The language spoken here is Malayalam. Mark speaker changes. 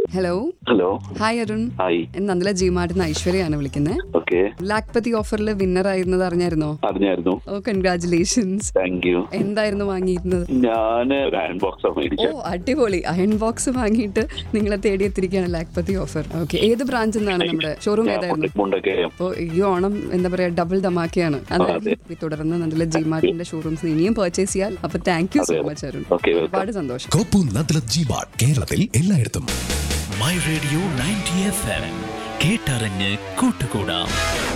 Speaker 1: hello
Speaker 2: hello
Speaker 1: hi Arun
Speaker 2: hi
Speaker 1: Nandala ജിമാർട്ടിന്ന് ഐശ്വര്യയാണ് വിളിക്കുന്നത്
Speaker 2: ഓക്കെ
Speaker 1: ലാക്പതി ഓഫറിൽ വിന്നർ ആയിരുന്നത് അറിഞ്ഞായിരുന്നോ
Speaker 2: അറിഞ്ഞായിരുന്നു
Speaker 1: ഓ കൺഗ്രാചുലേഷൻസ്
Speaker 2: താങ്ക് യു
Speaker 1: എന്തായിരുന്നു വാങ്ങിയിരുന്നത്
Speaker 2: ഞാൻ ഒരു അയൺ ബോക്സ്
Speaker 1: ഓ
Speaker 2: മേടിച്ചു
Speaker 1: അടിപൊളി അയൺ ബോക്സ് വാങ്ങിയിട്ട് നിങ്ങളെ തേടിയെത്തിരിക്കുകയാണ് ലാക്പതി ഓഫർ ഓക്കെ ഏത് ബ്രാഞ്ചിൽ നിന്നാണ് നമ്മുടെ ഷോറൂം ഏതായിരുന്നു
Speaker 2: മുണ്ടക്കയം
Speaker 1: അപ്പോൾ ഈ ഓണം എന്താ പറയാ ഡബിൾ ധമാക്കിയാണ് അതായത് ഈ തുടർന്ന് നല്ല ജിമാർട്ടിന്റെ ഷോറൂംസ് ഇനിയും പർച്ചേസ് ചെയ്യാൽ അപ്പൊ thank you so much Arun
Speaker 2: okay welcome
Speaker 1: ഒരുപാട് സന്തോഷം
Speaker 3: കോപ്പു നദ്ല ജിമാർട്ട് കേരളത്തിൽ എല്ലായിടത്തും
Speaker 4: my radio ninety F M കേട്ടറിഞ്ഞ് കൂട്ടുകൂടാം